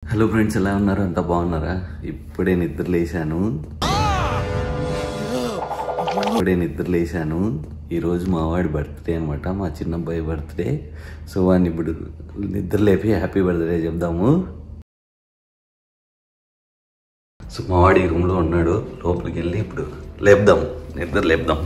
Hello friends ఎలా ఉన్నారు అంతా బాగున్నారా ఇప్పుడే నిద్ర లేచాను ఇప్పుడే నిద్ర లేచాను ఈరోజు మా వాడి బర్త్డే అనమాట మా చిన్న అబ్బాయి బర్త్డే సో వాడిని ఇప్పుడు నిద్ర లేపి హ్యాపీ బర్త్డే చెప్దాము సో మా వాడి రూమ్లో ఉన్నాడు లోపలికి వెళ్ళి ఇప్పుడు లేపుదాం నిద్ర లేపుదాం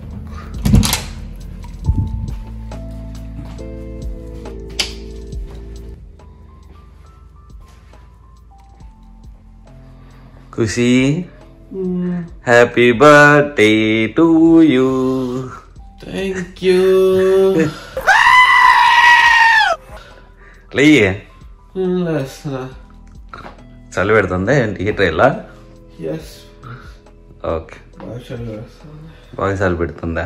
Khushi happy birthday to you Thank you. లేయే Lesna. చలి పెడుతుందా ఏంటి హీటర్ ఇలా Yes. Okay Mashallah. బాగా చలి పెడుతుందా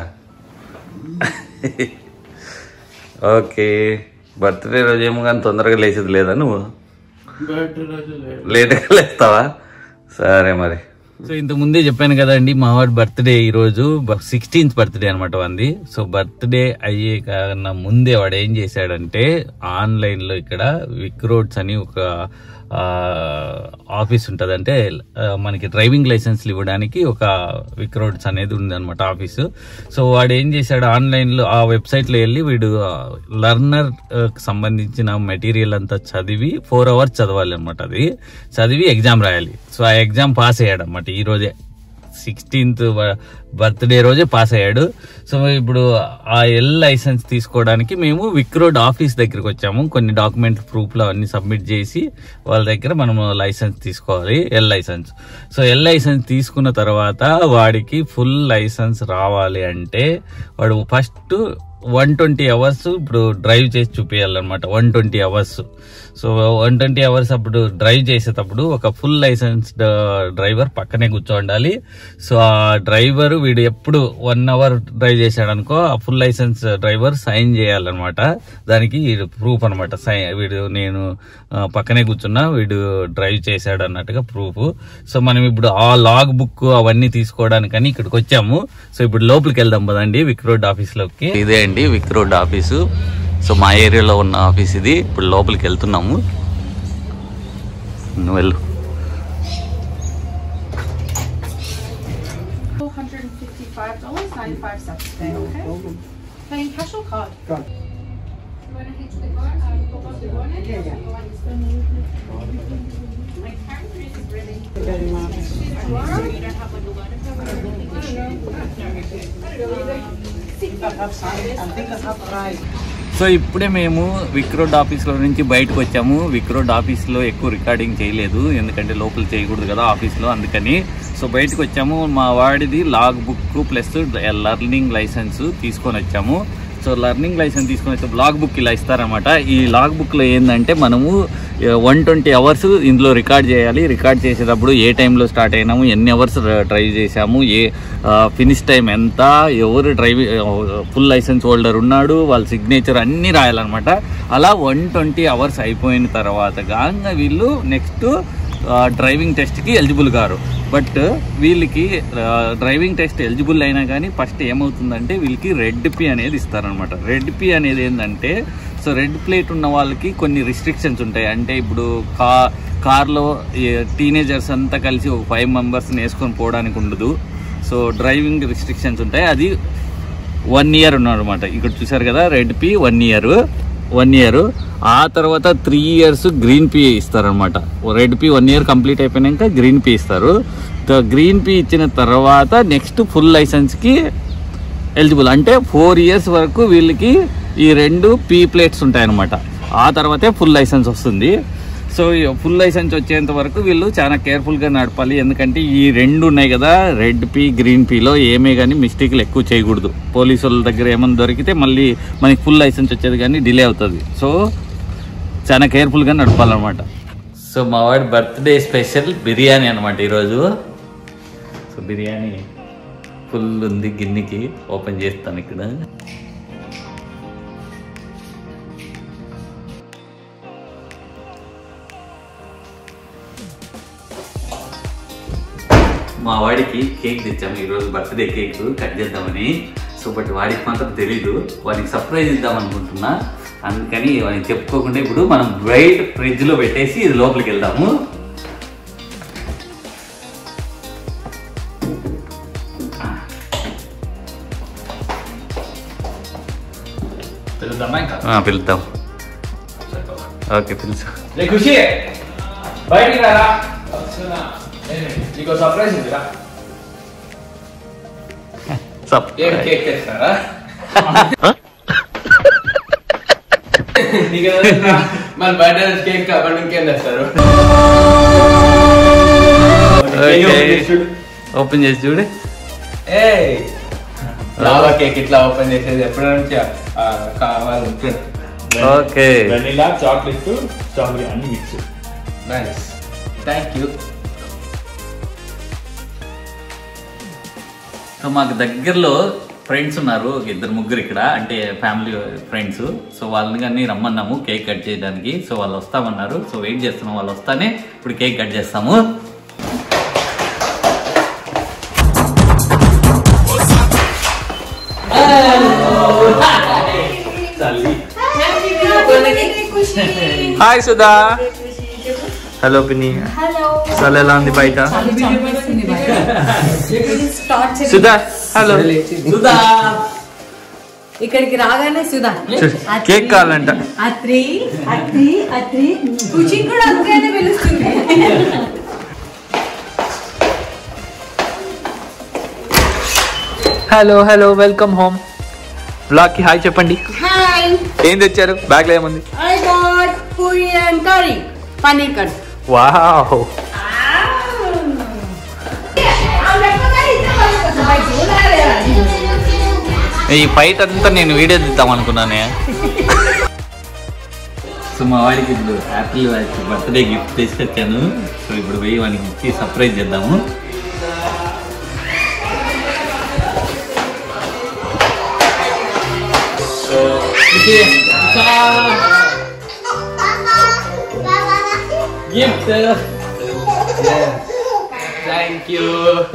ఓకే బర్త్డే రోజు ఏమో కానీ తొందరగా లేచేది లేదా నువ్వు Better లేట్గా లేస్తావా సరే మరి సో ఇంత ముందే చెప్పాను కదండి మా వాడి బర్త్డే ఈ రోజు సిక్స్టీన్త్ బర్త్డే అనమాట వంది సో బర్త్డే అయ్యే కన్నా ముందే వాడు ఏం చేశాడంటే ఆన్లైన్ లో ఇక్కడ విక్రోడ్స్ అని ఒక ఆ, ఆఫీస్ ఉంటుంది అంటే ఆ, మనకి డ్రైవింగ్ లైసెన్స్లు ఇవ్వడానికి ఒక విక్రోడ్స్ అనేది ఉంది అనమాట ఆఫీసు సో వాడు ఏం చేశాడు ఆన్లైన్ లో ఆ వెబ్సైట్ లో వెళ్ళి వీడు లర్నర్ సంబంధించిన మెటీరియల్ అంతా చదివి ఫోర్ అవర్స్ చదవాలి అనమాట అది చదివి ఎగ్జామ్ రాయాలి సో ఆ ఎగ్జామ్ పాస్ అయ్యాడు అనమాట ఈ రోజే సిక్స్టీన్త్ బర్త్డే రోజే పాస్ అయ్యాడు సో ఇప్పుడు ఆ ఎల్ లైసెన్స్ తీసుకోవడానికి మేము విక్రోడ్ ఆఫీస్ దగ్గరికి వచ్చాము కొన్ని డాక్యుమెంట్ ప్రూఫ్లు అవన్నీ సబ్మిట్ చేసి వాళ్ళ దగ్గర మనం లైసెన్స్ తీసుకోవాలి L licence so L licence తీసుకున్న తర్వాత వాడికి ఫుల్ లైసెన్స్ రావాలి అంటే వాడు ఫస్ట్ వన్ ట్వంటీ అవర్స్ ఇప్పుడు డ్రైవ్ చేసి చూపించాలన్నమాట one twenty hours so one twenty hours అప్పుడు డ్రైవ్ చేసేటప్పుడు ఒక ఫుల్ లైసెన్స్ డ్రైవర్ పక్కనే కూర్చోండాలి సో ఆ డ్రైవర్ వీడు ఎప్పుడు వన్ అవర్ డ్రైవ్ చేశాడు అనుకో ఆ ఫుల్ లైసెన్స్ డ్రైవర్ సైన్ చేయాలన్నమాట దానికి ప్రూఫ్ అనమాట సై వీడు నేను ఆ, పక్కనే కూర్చున్నా వీడు డ్రైవ్ చేశాడు అన్నట్టుగా ప్రూఫ్ సో మనం ఇప్పుడు ఆ లాగ్ బుక్ అవన్నీ తీసుకోవడానికని ఇక్కడికి వచ్చాము సో ఇప్పుడు లోపలికి వెళ్దాం పదండి విక్ రోడ్ ఆఫీస్ లోకి ఇదే అండి విక్ రోడ్ ఆఫీసు సో మా ఏరియాలో ఉన్న ఆఫీస్ ఇది ఇప్పుడు లోపలికి వెళ్తున్నాము నువ్వు వెళ్ళు $455.95 cents today, okay? Paying cash or card? Card. So ఇప్పుడే మేము విక్రోడ్ ఆఫీస్లో నుంచి బయటకు వచ్చాము విక్రోడ్ ఆఫీస్లో ఎక్కువ రికార్డింగ్ చేయలేదు ఎందుకంటే లోపల చేయకూడదు కదా ఆఫీస్లో అందుకని సో బయటకు వచ్చాము మా వాడిది log book plus learning licence తీసుకొని వచ్చాము సో లర్నింగ్ లైసెన్స్ తీసుకొని వచ్చే లాగ్ బుక్ ఇలా ఇస్తారనమాట ఈ లాగ్ బుక్లో ఏంటంటే మనము వన్ ట్వంటీ అవర్స్ ఇందులో రికార్డ్ చేయాలి రికార్డ్ చేసేటప్పుడు ఏ టైంలో స్టార్ట్ అయినాము ఎన్ని అవర్స్ డ్రైవ్ చేసాము ఏ ఫినిష్ టైం ఎంత ఎవరు డ్రైవ్ ఫుల్ లైసెన్స్ హోల్డర్ ఉన్నాడు వాళ్ళ సిగ్నేచర్ అన్నీ రాయాలన్నమాట అలా వన్ ట్వంటీ అవర్స్ అయిపోయిన తర్వాత గాంగా వీళ్ళు నెక్స్ట్ డ్రైవింగ్ టెస్ట్కి ఎలిజిబుల్ గారు బట్ వీళ్ళకి డ్రైవింగ్ టెస్ట్ ఎలిజిబుల్ అయినా కానీ ఫస్ట్ ఏమవుతుందంటే వీళ్ళకి రెడ్ పి అనేది ఇస్తారనమాట రెడ్ పి అనేది ఏంటంటే సో రెడ్ ప్లేట్ ఉన్న వాళ్ళకి కొన్ని రిస్ట్రిక్షన్స్ ఉంటాయి అంటే ఇప్పుడు కా కార్లో టీనేజర్స్ అంతా కలిసి ఒక ఫైవ్ మెంబర్స్ని వేసుకొని పోవడానికి ఉండదు సో డ్రైవింగ్ రిస్ట్రిక్షన్స్ ఉంటాయి అది వన్ ఇయర్ ఉన్నారన్నమాట ఇక్కడ చూసారు కదా red P one year one year ఆ తర్వాత త్రీ ఇయర్స్ గ్రీన్ పీ ఇస్తారనమాట red P one year complete అయిపోయినాక గ్రీన్ పీ ఇస్తారు గ్రీన్ పీ ఇచ్చిన తర్వాత నెక్స్ట్ ఫుల్ లైసెన్స్కి ఎలిజిబుల్ అంటే ఫోర్ ఇయర్స్ వరకు వీళ్ళకి ఈ రెండు పీ ప్లేట్స్ ఉంటాయన్నమాట ఆ తర్వాతే ఫుల్ లైసెన్స్ వస్తుంది సో ఫుల్ లైసెన్స్ వచ్చేంత వరకు వీళ్ళు చాలా కేర్ఫుల్గా నడపాలి ఎందుకంటే ఈ రెండు ఉన్నాయి కదా రెడ్ పీ గ్రీన్ పీలో ఏమే కానీ మిస్టేక్లు ఎక్కువ చేయకూడదు పోలీసు వాళ్ళ దగ్గర ఏమైనా దొరికితే మళ్ళీ మనకి ఫుల్ లైసెన్స్ వచ్చేది కానీ డిలే అవుతుంది సో చాలా కేర్ఫుల్గా నడపాలన్నమాట సో మా వాడి బర్త్డే స్పెషల్ బిర్యానీ అనమాట ఈరోజు సో బిర్యానీ ఫుల్ ఉంది గిన్నెకి ఓపెన్ చేస్తాను ఇక్కడ మా వాడికి కేక్ తెచ్చాము ఈరోజు బర్త్డే కేక్ కట్ చేద్దామని సో బట్ వాడికి మాత్రం తెలీదు వాడికి సర్ప్రైజ్ ఇద్దాం అనుకుంటున్నా అందుకని వాళ్ళకి చెప్పుకోకుండా ఇప్పుడు మనం బయట ఫ్రిడ్జ్ లో పెట్టేసి ఇది లోపలికి వెళ్దాము పిలుద్దామా ఇంకా ఆ, పిలుద్దాం సరిపోదా ఓకే పిలుచు రే ఖుషి బయటికి రారా వస్తున్నా. ఏంటి? నీకు సర్ప్రైజ్ ఉందిరా సప్ ఏం కేక్ తెస్తారా నీకు మన బర్త్డే కేక్ కాబట్టి ఇంకేం తెస్తారు ఓపెన్ చేసి చూడు ఏ లావా కేక్ ఇట్లా ఓపెన్ చేసేది ఎప్పటి నుంచి ఆ, కావాలి ఓకే వెనిలా చాక్లెట్ స్ట్రాబెరీ అన్ని mix nice thank you so మాకు దగ్గరలో ఫ్రెండ్స్ ఉన్నారు ఒక ఇద్దరు ముగ్గురు ఇక్కడ అంటే ఫ్యామిలీ ఫ్రెండ్స్ సో వాళ్ళని కానీ రమ్మన్నాము కేక్ కట్ చేయడానికి సో వాళ్ళు వస్తామన్నారు సో వెయిట్ చేస్తున్నాం వాళ్ళు వస్తానే ఇప్పుడు కేక్ కట్ చేస్తాము హాయ్ సుధా హలో పిన్ని అసలు ఎలా ఉంది బయట సుధా హలో సుధా ఇక్కడికి రాగానే సుధా కేక్ కావాలంట అత్రి అత్రి అత్రి కుచింగ్ కూడా అందుకనే పిలుస్తుంది hello hello welcome home blog కి హాయ్ చెప్పండి హాయ్ ఏం తెచ్చారు బ్యాగ్ లో ఏముంది I got puri and curry paneer curry wow ఈ ఫైట్ అంతా నేను వీడియో తీద్దాం అనుకున్నానే సో మా వాడికి ఇప్పుడు హ్యాపీ బర్త్డే గిఫ్ట్ తీసుకొచ్చాను సో ఇప్పుడు పోయి వానికి ఇచ్చి సర్ప్రైజ్ చేద్దాము gift thank you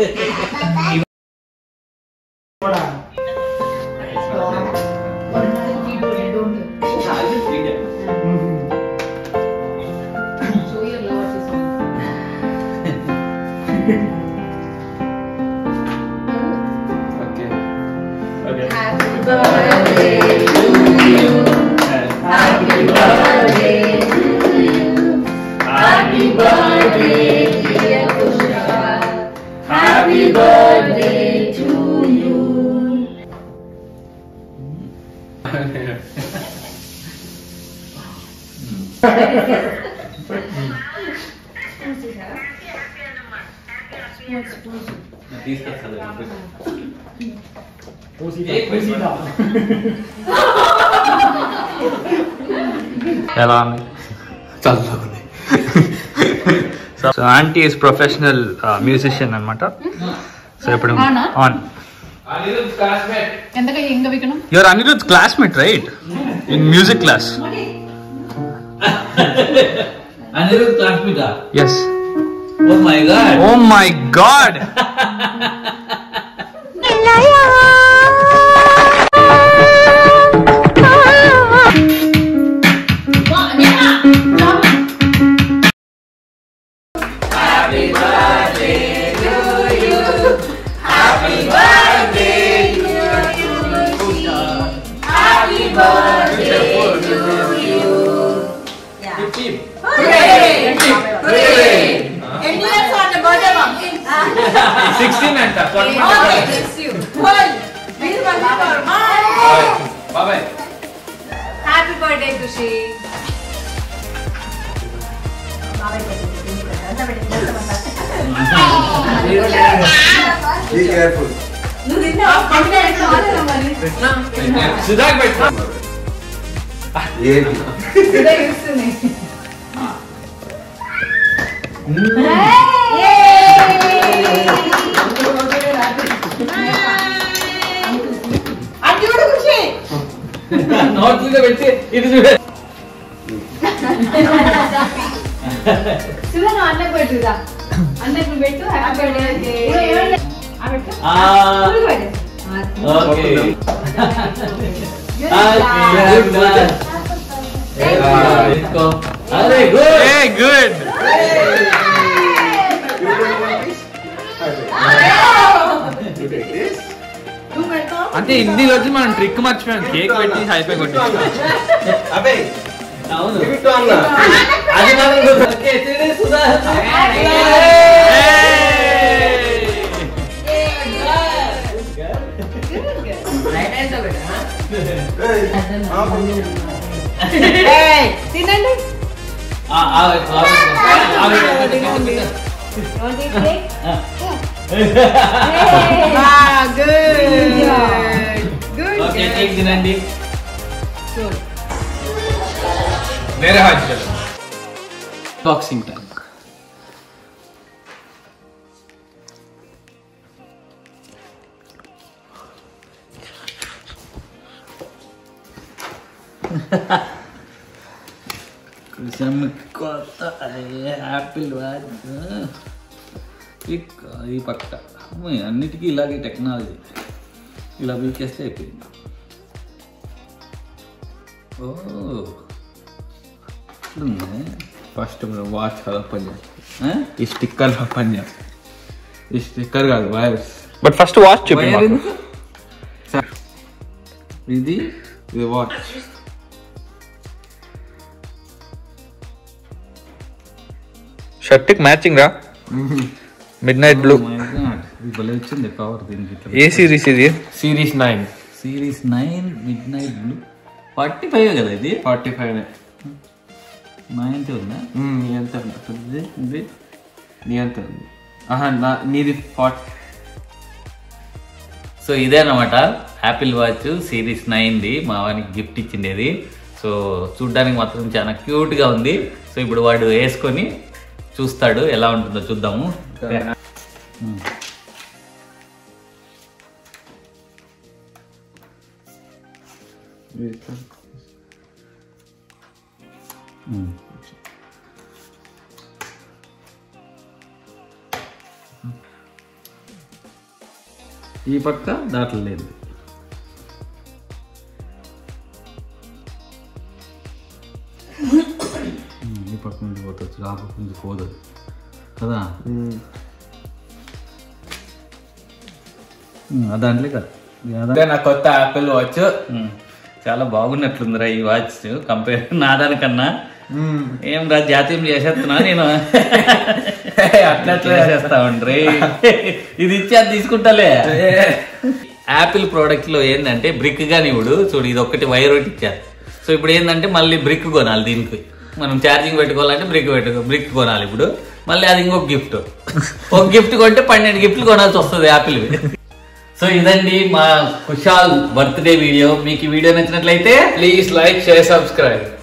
okay okay ఎలా ఉంది so aunty is professional musician అనమాట సో ఇప్పుడు అవునా? ఆన్ అనిరుద్ క్లాస్మేట్ ఎంతగా ఎంగ వికడం your Anirudh classmate right in music class Anirudh క్లాస్మేటా yes oh my God oh my God sixteen అంట బాబాయ్ హ్యాపీ బర్త్డే ఖుషి నువ్వు తిన్నావా సుధాక్ పెట్టు అది కూడా ఖుషి నోట్ మీద పెట్టి ఇది చూడ శివ నువ్వు అన్నకు పెట్టుదా అన్నకు పెట్టు హ్యాపీ బర్త్డే పెట్టు ఆ full birthday okay Good Happy job. birthday. తీసుకో అరే గుడ్ గుడ్ నువ్వు పెడతావు అంటే హిందీలో వచ్చి మనం ట్రిక్ మర్చిపోయాం కేక్ పెట్టి హైఫై కొట్టి అబే అవును ఇవిటో అన్న అది మాత్రం గుర్తు. ఓకే, తిని సుధా. తినండి ఆ, ఆ వైపు, ఆ వైపు. ఆ వైపు, ఆ వైపు, ఆ వైపు. గుడ్ ఓకే కేక్ తినండి వేరే హాట్ బాక్సింగ్ టైం కొంచెం కొత్త యాపిల్ వాచ్ ఈ పక్క అమ్మాయి, అన్నిటికీ ఇలాగే టెక్నాలజీ ఇలా పీకేస్తే అయిపోయింది ఓ ఇట్లుంది. ఫస్ట్ మనం వాచ్ కదా ఓపెన్ చేయాలి ఆ? ఈ స్టిక్కర్ ఓపెన్ చేయాలి ఈ స్టిక్కర్ కాదు wires but first watch wire ఎందుకు? ఇది ఇది వాచ్ షర్ట్ కి మ్యాచింగ్ రా midnight blue Oh my God. ఇది భలే వచ్చింది కవర్ దీనికి ఇట్లా. ఏ సిరీస్ ఇది series nine series nine midnight blue forty five కదా ఇది ఫార్టీ ఫైవ్ నైన్టీ ఉందా నీ ఎంత ఉంటుంది ఇది నీ ఎంత ఉంది ఆహా నా నీది ఫార్టీ సో ఇదే అనమాట యాపిల్ వాచ్ సిరీస్ నైన్ది మా వానికి గిఫ్ట్ ఇచ్చిండేది సో చూడ్డానికి మాత్రం చాలా క్యూట్గా ఉంది సో ఇప్పుడు వాడు వేసుకొని చూస్తాడు ఎలా ఉంటుందో చూద్దాము ఈ పక్క దాంట్లో లేదు ఉమ్, ఈ పక్క నుంచి పోతుంది ఆ పక్క నుంచి పోదు కదా ఉమ్, ఆ దాంట్లో కదా ఇది ఆ ఇదే నా కొత్త యాపిల్ వాచ్ ఉమ్, చాలా బాగున్నట్లుందిరా ఈ వాచ్ కంపేర్ నా దానికన్నా ఏం రా జాతీయం చేసేస్తున్నా నేను అట్లా చేసేస్తా ఉండ్రి ఇది ఇచ్చి అది తీసుకుంటాలే యాపిల్ ప్రోడక్ట్ లో ఏంటంటే బ్రిక్ గాని ఇప్పుడు చూడు ఇది ఒక్కటి వైర్ ఒకటి ఇచ్చారు సో ఇప్పుడు ఏంటంటే మళ్ళీ బ్రిక్ కొనాలి దీనికి మనం ఛార్జింగ్ పెట్టుకోవాలంటే బ్రిక్ పెట్టుకో బ్రిక్ కొనాలి ఇప్పుడు మళ్ళీ అది ఇంకొక గిఫ్ట్ ఒక గిఫ్ట్ కొంటే పన్నెండు గిఫ్ట్లు కొనాల్సి వస్తుంది యాపిల్ సో ఇదండి మా కుషాల్ బర్త్డే వీడియో మీకు ఈ వీడియో నచ్చినట్లయితే ప్లీజ్ లైక్ షేర్ సబ్స్క్రైబ్